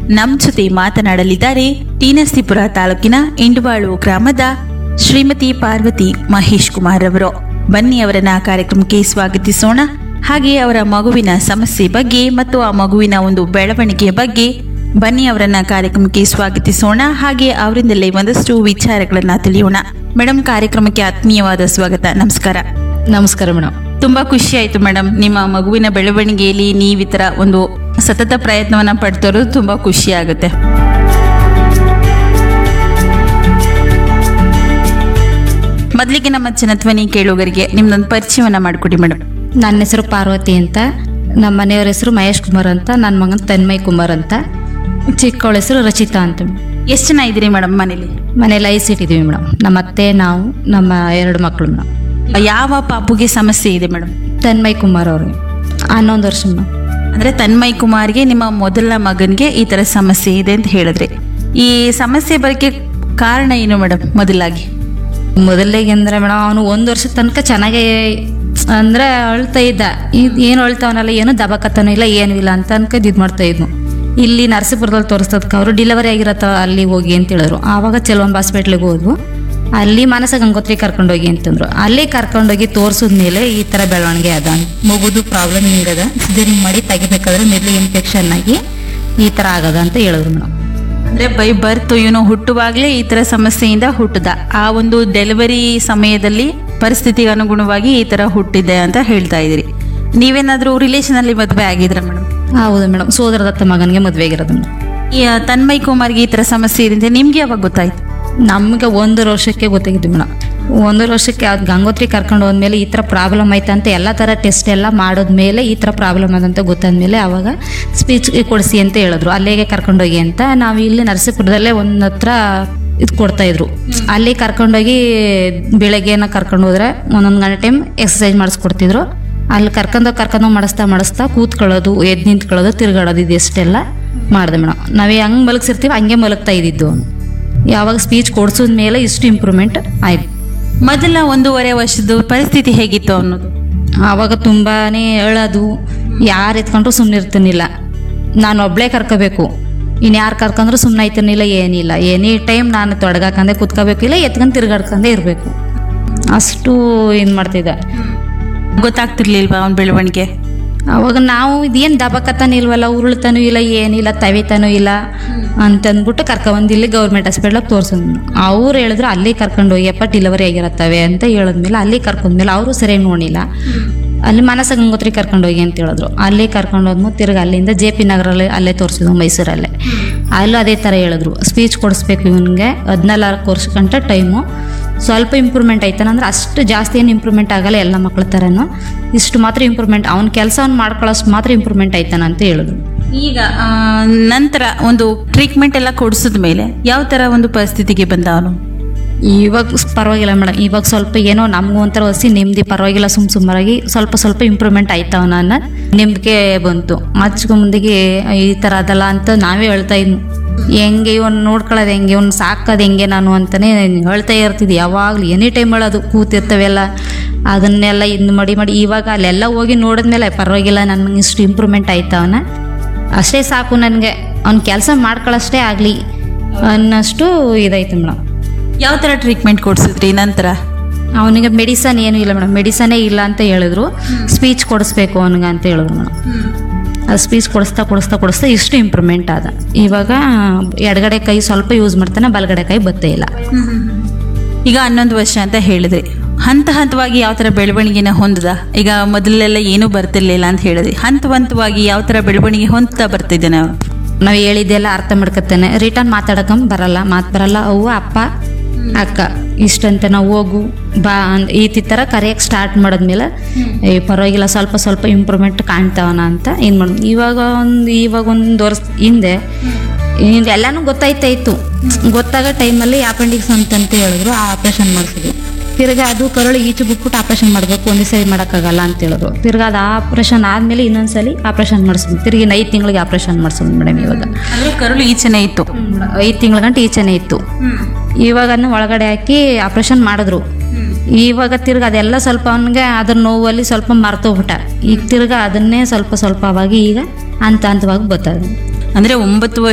ನಮ್ ಜೊತೆ ಮಾತನಾಡಲಿದ್ದಾರೆ ಟಿ.ನರಸೀಪುರ ತಾಲೂಕಿನ ಇಂಡವಾಳು ಗ್ರಾಮದ ಶ್ರೀಮತಿ ಪಾರ್ವತಿ ಮಹೇಶ್ ಕುಮಾರ್ ಅವರು ಬನ್ನಿ ಅವರನ್ನ ಕಾರ್ಯಕ್ರಮಕ್ಕೆ ಸ್ವಾಗತಿಸೋಣ ಹಾಗೆ ಅವರ ಮಗುವಿನ ಸಮಸ್ಯೆ ಬಗ್ಗೆ ಮತ್ತು ಆ ಮಗುವಿನ ಒಂದು ಬೆಳವಣಿಗೆಯ ಬಗ್ಗೆ ಬನ್ನಿ ಅವರನ್ನ ಕಾರ್ಯಕ್ರಮಕ್ಕೆ ಸ್ವಾಗತಿಸೋಣ ಹಾಗೆ ಅವರಿಂದಲೇ ಒಂದಷ್ಟು ವಿಚಾರಗಳನ್ನ ತಿಳಿಯೋಣ ಮೇಡಮ್ ಕಾರ್ಯಕ್ರಮಕ್ಕೆ ಆತ್ಮೀಯವಾದ ಸ್ವಾಗತ ನಮಸ್ಕಾರ ನಮಸ್ಕಾರ ಮೇಡಮ್ ತುಂಬಾ ಖುಷಿ ಆಯ್ತು ಮೇಡಮ್ ನಿಮ್ಮ ಮಗುವಿನ ಬೆಳವಣಿಗೆಯಲ್ಲಿ ನೀವು ಈ ತರ ಒಂದು ಸತತ ಪ್ರಯತ್ನವನ್ನ ಪಡ್ತಿರೋದು ತುಂಬಾ ಖುಷಿ ಆಗುತ್ತೆ ಮೊದಲಿಗೆ ನಮ್ಮ ಜನಧ್ವನಿ ಕೇಳುಗರಿಗೆ ನಿಮ್ದೊಂದು ಪರಿಚಯವನ್ನ ಮಾಡಿಕೊಡಿ ಮೇಡಮ್ ನನ್ನ ಹೆಸರು ಪಾರ್ವತಿ ಅಂತ ನಮ್ಮ ಮನೆಯವ್ರ ಹೆಸರು ಮಹೇಶ್ ಕುಮಾರ್ ಅಂತ ನನ್ನ ಮಗನ ತನ್ಮಯ್ ಕುಮಾರ್ ಅಂತ ಚಿಕ್ಕವಳ ಹೆಸರು ರಚಿತಾ ಅಂತ ಎಷ್ಟು ಜನ ಇದ್ದೀರಿ ಮೇಡಮ್ ಮನೇಲಿ ಮನೇಲಿ ಐಸ್ ಇಟ್ಟಿದ್ದೀವಿ ಮೇಡಮ್ ನಮ್ಮ ಅತ್ತೆ ನಾವು ನಮ್ಮ ಎರಡು ಮಕ್ಕಳು ಮೇಡಮ್ ಯಾವ ಪಾಪುಗೆ ಸಮಸ್ಯೆ ಇದೆ ಮೇಡಮ್ ತನ್ಮಯ್ ಕುಮಾರ್ ಅವ್ರಿಗೆ ಹನ್ನೊಂದು ವರ್ಷ ಮೇಡಮ್ ಅಂದ್ರೆ ತನ್ಮಯ್ ಕುಮಾರ್ಗೆ ನಿಮ್ಮ ಮೊದಲ ಮಗನ್ಗೆ ಈ ತರ ಸಮಸ್ಯೆ ಇದೆ ಅಂತ ಹೇಳಿದ್ರಿ ಈ ಸಮಸ್ಯೆ ಬರೋಕ್ಕೆ ಕಾರಣ ಏನು ಮೇಡಮ್ ಮೊದಲಾಗಿ ಮೊದಲಿಗೆ ಅಂದ್ರೆ ಮೇಡಮ್ ಅವನು ಒಂದು ವರ್ಷದ ತನಕ ಚೆನ್ನಾಗೇ ಅಂದ್ರೆ ಅಳ್ತಾ ಇದ್ದ ಏನು ಅಳ್ತಾವನಲ್ಲ ಏನು ದಬಕತ್ತಾನೂ ಇಲ್ಲ ಏನೂ ಇಲ್ಲ ಅಂತ ಅನ್ಕೊಂಡು ಇದು ಮಾಡ್ತಾ ಇದ್ನು ಇಲ್ಲಿ ನರಸೀಪುರದಲ್ಲಿ ತೋರಿಸ್ತದಕ್ಕೆ ಅವರು ಡಿಲಿವರಿ ಆಗಿರತ್ತ ಅಲ್ಲಿ ಹೋಗಿ ಅಂತ ಹೇಳಿದ್ರು ಆವಾಗ ಚೆಲ್ವಂಬ ಹಾಸ್ಪಿಟ್ಲಿಗೆ ಹೋದ್ವು ಅಲ್ಲಿ ಮಾನಸ ಗಂಗೋತ್ರಿ ಕರ್ಕೊಂಡೋಗಿ ಅಂತಂದ್ರು ಅಲ್ಲಿ ಕರ್ಕೊಂಡೋಗಿ ತೋರಿಸಿದ್ಮೇಲೆ ಈ ಥರ ಬೆಳವಣಿಗೆ ಅದ ಮಗುದು ಪ್ರಾಬ್ಲಮ್ ಹಿಂಗದ ಸಿಸರಿಂಗ್ ಮಾಡಿ ತೆಗಿಬೇಕಾದ್ರೆ ಮೆದ್ಲು ಇನ್ಫೆಕ್ಷನ್ ಆಗಿ ಈ ಥರ ಆಗದ ಅಂತ ಹೇಳಿದ್ರು ಮೇಡಮ್ ಅಂದ್ರೆ ಬೈ ಬರ್ತ್ ಇವನು ಹುಟ್ಟುವಾಗ್ಲೇ ಈ ತರ ಸಮಸ್ಯೆಯಿಂದ ಹುಟ್ಟದ ಆ ಒಂದು ಡೆಲಿವರಿ ಸಮಯದಲ್ಲಿ ಪರಿಸ್ಥಿತಿಗೆ ಅನುಗುಣವಾಗಿ ಈ ತರ ಹುಟ್ಟಿದೆ ಅಂತ ಹೇಳ್ತಾ ಇದ್ದೀರಿ ನೀವೇನಾದ್ರೂ ರಿಲೇಷನ್ ಅಲ್ಲಿ ಮದುವೆ ಆಗಿದ್ರ ಮೇಡಮ್ ಹೌದು ಮೇಡಮ್ ಸೋದರದತ್ತ ಮಗನಿಗೆ ಮದುವೆ ಆಗಿರೋದು ಮೇಡಮ್ ಈ ತನ್ಮಯ್ ಕುಮಾರ್ಗೆ ಈ ತರ ಸಮಸ್ಯೆ ಇದೆ ಅಂತ ನಿಮ್ಗೆ ಯಾವಾಗ ಗೊತ್ತಾಯ್ತು ನಮ್ಗೆ ಒಂದು ವರ್ಷಕ್ಕೆ ಗೊತ್ತಾಗಿದ್ದು ಮೇಡಮ್ ಒಂದು ವರ್ಷಕ್ಕೆ ಅದು ಗಂಗೋತ್ರಿ ಕರ್ಕೊಂಡು ಹೋದ್ಮೇಲೆ ಈ ಥರ ಪ್ರಾಬ್ಲಮ್ ಐತೆ ಅಂತ ಎಲ್ಲ ಥರ ಟೆಸ್ಟ್ ಎಲ್ಲ ಮಾಡಿದ್ಮೇಲೆ ಈ ಥರ ಪ್ರಾಬ್ಲಮ್ ಅದಂತ ಗೊತ್ತಾದ್ಮೇಲೆ ಅವಾಗ ಸ್ಪೀಚ್ ಕೊಡಿಸಿ ಅಂತ ಹೇಳಿದ್ರು ಅಲ್ಲಿಗೆ ಕರ್ಕೊಂಡೋಗಿ ಅಂತ ನಾವು ಇಲ್ಲಿ ನರಸೀಪುರದಲ್ಲೇ ಒಂದು ಹತ್ರ ಇದು ಕೊಡ್ತಾ ಇದ್ರು ಅಲ್ಲಿ ಕರ್ಕೊಂಡೋಗಿ ಬೆಳಗ್ಗೆನ ಕರ್ಕೊಂಡು ಹೋದ್ರೆ ಒಂದೊಂದು ಗಂಟೆ ಟೈಮ್ ಎಕ್ಸಸೈಸ್ ಮಾಡಿಸ್ಕೊಡ್ತಿದ್ರು ಅಲ್ಲಿ ಕರ್ಕೊಂಡೋಗಿ ಕರ್ಕೊಂಡೋಗಿ ಮಾಡಿಸ್ತಾ ಮಾಡಿಸ್ತಾ ಕೂತ್ಕೊಳ್ಳೋದು ಎದ್ದು ನಿಂತ್ಕೊಳ್ಳೋದು ತಿರ್ಗಾಡೋದು ಇದೆಷ್ಟೆಲ್ಲ ಮಾಡಿದೆ ಮೇಡಮ್ ನಾವೇ ಹಂಗೆ ಮಲಗಿಸಿರ್ತೀವಿ ಹಂಗೆ ಮಲಗ್ತಾ ಇದ್ದಿದ್ದು ಅವನು ಯಾವಾಗ ಸ್ಪೀಚ್ ಕೊಡ್ಸಿದ ಮೇಲೆ ಇಷ್ಟು ಇಂಪ್ರೂವ್ಮೆಂಟ್ ಆಯ್ತು ಮೊದಲ ಒಂದೂವರೆ ವರ್ಷದ ಪರಿಸ್ಥಿತಿ ಹೇಗಿತ್ತು ಅನ್ನೋದು ಆವಾಗ ತುಂಬಾನೇ ಹೇಳೋದು ಯಾರು ಎತ್ಕೊಂಡ್ರು ಸುಮ್ಮನೆ ಇರ್ತೀನಿಲ್ಲ ನಾನು ಒಬ್ಳೇ ಕರ್ಕೋಬೇಕು ಇನ್ನು ಯಾರು ಕರ್ಕೊಂಡ್ರು ಸುಮ್ಮನೆ ಆಯ್ತಿರ್ನಿಲ್ಲ ಏನಿಲ್ಲ ಎನಿ ಟೈಮ್ ನಾನು ತೊಡಗಾಕಂದೆ ಕುತ್ಕೋಬೇಕು ಇಲ್ಲ ಎತ್ಕೊಂಡು ತಿರ್ಗಾಡ್ಕೊಂಡೇ ಇರಬೇಕು ಅಷ್ಟು ಇದು ಮಾಡ್ತಿದ್ದೆ ಗೊತ್ತಾಗ್ತಿರ್ಲಿಲ್ವಾ ಅವನ ಬೆಳವಣಿಗೆ ಅವಾಗ ನಾವು ಇದೇನು ದಬಕತ್ತಾನು ಇಲ್ವಲ್ಲ ಉರುಳ್ತಾನೂ ಇಲ್ಲ ಏನಿಲ್ಲ ತವಿತಾನೂ ಇಲ್ಲ ಅಂತಂದ್ಬಿಟ್ಟು ಕರ್ಕೊಂಬಂದು ಇಲ್ಲಿ ಗೌರ್ಮೆಂಟ್ ಹಾಸ್ಪಿಟ್ಲಿಗೆ ತೋರ್ಸಿದ್ನು ಅವ್ರು ಹೇಳಿದ್ರು ಅಲ್ಲಿ ಕರ್ಕೊಂಡು ಹೋಗ್ಯಪ್ಪ ಡಿಲಿವರಿ ಆಗಿರತ್ತವೆ ಅಂತ ಹೇಳಿದ್ಮೇಲೆ ಅಲ್ಲಿ ಕರ್ಕೊಂಡ್ಮೇಲೆ ಅವರು ಸರಿಯಾಗಿ ನೋಡಿಲ್ಲ ಅಲ್ಲಿ ಮಾನಸ ಗಂಗೋತ್ರಿ ಕರ್ಕೊಂಡು ಹೋಗಿ ಅಂತ ಹೇಳಿದ್ರು ಅಲ್ಲಿ ಕರ್ಕೊಂಡು ಹೋದ್ಮೇಲೆ ತಿರ್ಗಿ ಅಲ್ಲಿಂದ ಜೆ ಪಿ ನಗರಲ್ಲಿ ಅಲ್ಲೇ ತೋರಿಸಿದ್ವು ಮೈಸೂರಲ್ಲೇ ಅಲ್ಲೂ ಅದೇ ಥರ ಹೇಳಿದ್ರು ಸ್ಪೀಚ್ ಕೊಡಿಸ್ಬೇಕು ಇವನಿಗೆ ಹದಿನಾಲ್ಕು ವರ್ಷ ಗಂಟ ಟೈಮು ಸ್ವಲ್ಪ ಇಂಪ್ರೂವ್ಮೆಂಟ್ ಆಯ್ತಾನ ಅಂದ್ರೆ ಅಷ್ಟು ಜಾಸ್ತಿ ಏನು ಇಂಪ್ರೂವ್ಮೆಂಟ್ ಆಗಲ್ಲ ಎಲ್ಲ ಮಕ್ಳ ಥರನೂ ಇಷ್ಟು ಮಾತ್ರ ಇಂಪ್ರೂವ್ಮೆಂಟ್ ಅವ್ನ ಕೆಲಸ ಅವ್ನು ಮಾಡ್ಕೊಳ್ಳೋಷ್ಟು ಮಾತ್ರ ಇಂಪ್ರೂವ್ಮೆಂಟ್ ಆಯ್ತಾನ ಅಂತ ಹೇಳಿದ್ರು ಈಗ ಆ, ನಂತರ ಒಂದು ಟ್ರೀಟ್ಮೆಂಟ್ ಎಲ್ಲ ಕೊಡಿಸಿದ ಮೇಲೆ ಯಾವ ತರ ಒಂದು ಪರಿಸ್ಥಿತಿಗೆ ಬಂದ ಅವನು ಇವಾಗ ಪರವಾಗಿಲ್ಲ ಮೇಡಮ್ ಇವಾಗ ಸ್ವಲ್ಪ ಏನೋ ನಮಗೂ ಒಂಥರ ಹೊಸಿ ನೆಮ್ಮದಿ ಪರವಾಗಿಲ್ಲ ಸುಮ್ ಸುಮ್ಮರಾಗಿ ಸ್ವಲ್ಪ ಸ್ವಲ್ಪ ಇಂಪ್ರೂವ್ಮೆಂಟ್ ಆಯ್ತಾವ ನನ್ನ ನೆಮ್ಮದಿಗೆ ಬಂತು ಮಚ್ಚ ಮುಂದಿಗೆ ಈ ಥರ ಅದಲ್ಲ ಅಂತ ನಾವೇ ಹೇಳ್ತಾ ಇದ್ನು ಹೆಂಗೆ ಇವನ್ ನೋಡ್ಕೊಳ್ಳೋದು ಹೆಂಗೆ ಇವ್ನು ಸಾಕೋದು ಹೆಂಗೆ ನಾನು ಅಂತಾನೆ ಹೇಳ್ತಾ ಇರ್ತಿದ್ದೆ ಯಾವಾಗಲೂ ಎನಿ ಟೈಮ್ ಹೇಳೋದು ಕೂತಿರ್ತವೆಲ್ಲ ಅದನ್ನೆಲ್ಲ ಇದು ಮಾಡಿ ಮಾಡಿ ಇವಾಗ ಅಲ್ಲೆಲ್ಲ ಹೋಗಿ ನೋಡಿದ್ಮೇಲೆ ಪರವಾಗಿಲ್ಲ ನನಗೆ ಇಷ್ಟು ಇಂಪ್ರೂವ್ಮೆಂಟ್ ಆಯ್ತವನ ಅಷ್ಟೇ ಸಾಕು ನನಗೆ ಅವ್ನ ಕೆಲಸ ಮಾಡ್ಕೊಳ್ಳೋಷ್ಟೇ ಆಗಲಿ ಅನ್ನೋಷ್ಟು ಇದಾಯ್ತು ಮೇಡಮ್ ಯಾವ ತರ ಟ್ರೀಟ್ಮೆಂಟ್ ಕೊಡಿಸಿದ್ರಿ ನಂತರ ಅವನಿಗೆ ಮೆಡಿಸನ್ ಏನೂ ಇಲ್ಲ ಮೇಡಮ್ ಮೆಡಿಸನೇ ಇಲ್ಲ ಅಂತ ಹೇಳಿದ್ರು ಸ್ಪೀಚ್ ಕೊಡಿಸ್ಬೇಕು ಅವನಿಗೆ ಅಂತ ಹೇಳಿದ್ರು ಮೇಡಮ್ ಅದು ಸ್ಪೀಚ್ ಕೊಡಿಸ್ತಾ ಕೊಡಿಸ್ತಾ ಕೊಡಿಸ್ತಾ ಇಷ್ಟು ಇಂಪ್ರೂವ್ಮೆಂಟ್ ಆದ ಇವಾಗ ಎಡಗಡೆ ಕೈ ಸ್ವಲ್ಪ ಯೂಸ್ ಮಾಡ್ತಾನೆ ಬಲಗಡೆ ಕೈ ಬತ್ತೇ ಇಲ್ಲ ಈಗ ಹನ್ನೊಂದು ವರ್ಷ ಅಂತ ಹೇಳಿದ್ರಿ ಹಂತ ಹಂತವಾಗಿ ಯಾವ ತರ ಬೆಳವಣಿಗೆನ ಹೊಂದದ ಈಗ ಮೊದಲೆಲ್ಲ ಏನೂ ಬರ್ತಿರ್ಲಿಲ್ಲ ಅಂತ ಹೇಳಿದ್ರಿ ಹಂತ ಹಂತವಾಗಿ ಯಾವ ತರ ಬೆಳವಣಿಗೆ ಹೊಂದ್ತಾ ಬರ್ತಿದ್ದಾನೆ ಅವನು ನಾವು ಹೇಳಿದ್ದೆಲ್ಲ ಅರ್ಥ ಮಾಡ್ಕೊತಾನೆ ರಿಟರ್ನ್ ಮಾತಾಡಕಂ ಬರಲ್ಲ ಮಾತು ಬರಲ್ಲ ಅವ್ವ ಅಪ್ಪ ಅಕ್ಕ ಇಷ್ಟಂತ ನಾವು ಹೋಗು ಬಾ ಅಂದ್ ಈ ಥರ ಕರೆಯಕ್ಕೆ ಸ್ಟಾರ್ಟ್ ಮಾಡಿದ್ಮೇಲೆ ಏ ಪರವಾಗಿಲ್ಲ ಸ್ವಲ್ಪ ಸ್ವಲ್ಪ ಇಂಪ್ರೂವ್ಮೆಂಟ್ ಕಾಣ್ತಾವನ ಅಂತ ಏನು ಮಾಡಿ ಇವಾಗ ಒಂದು ಇವಾಗ ಒಂದು ವರ್ಷ ಹಿಂದೆ ಇದ್ ಎಲ್ಲಾನು ಗೊತ್ತಾಯ್ತಾ ಇತ್ತು ಗೊತ್ತಾಗೋ ಟೈಮಲ್ಲಿ ಅಪೆಂಡಿಕ್ಸ್ ಅಂತಂತ ಹೇಳಿದ್ರು ಆ ಆಪ್ರೇಷನ್ ಮಾಡಿಸಿದ್ರು ತಿರ್ಗಾ ಅದು ಕರುಳು ಈಚೆ ಬಿಟ್ಬಿಟ್ಟು ಆಪ್ರೇಷನ್ ಮಾಡಬೇಕು ಒಂದೇ ಸರಿ ಮಾಡೋಕ್ಕಾಗಲ್ಲ ಅಂತ ಹೇಳಿದ್ರು ತಿರ್ಗಾ ಅದು ಆಪ್ರೇಷನ್ ಆದಮೇಲೆ ಇನ್ನೊಂದ್ಸಲಿ ಆಪ್ರೇಷನ್ ಮಾಡಿಸಿದ್ವಿ ತಿರ್ಗಿ ಐದು ತಿಂಗಳಿಗೆ ಆಪ್ರೇಷನ್ ಮಾಡಿಸಿದ್ವಿ ಮೇಡಮ್ ಇವಾಗ ಅಂದ್ರೆ ಕರುಳು ಈಚೆನೆ ಇತ್ತು ಐದು ತಿಂಗಳ ಗಂಟೆ ಈಚೆನೇ ಇತ್ತು ಇವಾಗ ಅದನ್ನ ಒಳಗಡೆ ಹಾಕಿ ಆಪ್ರೇಷನ್ ಮಾಡಿದ್ರು ಇವಾಗ ತಿರ್ಗಾ ಅದೆಲ್ಲ ಸ್ವಲ್ಪ ಅವನಿಗೆ ಅದ್ರ ನೋವಲ್ಲಿ ಸ್ವಲ್ಪ ಮರ್ತೋಗ್ಬಿಟ್ಟ ಈಗ ತಿರ್ಗಾ ಅದನ್ನೇ ಸ್ವಲ್ಪ ಸ್ವಲ್ಪ ಅವಾಗಿ ಈಗ ಹಂತ ಹಂತವಾಗಿ ಬರ್ತದೆ ಅಂದ್ರೆ ಒಂಬತ್ತು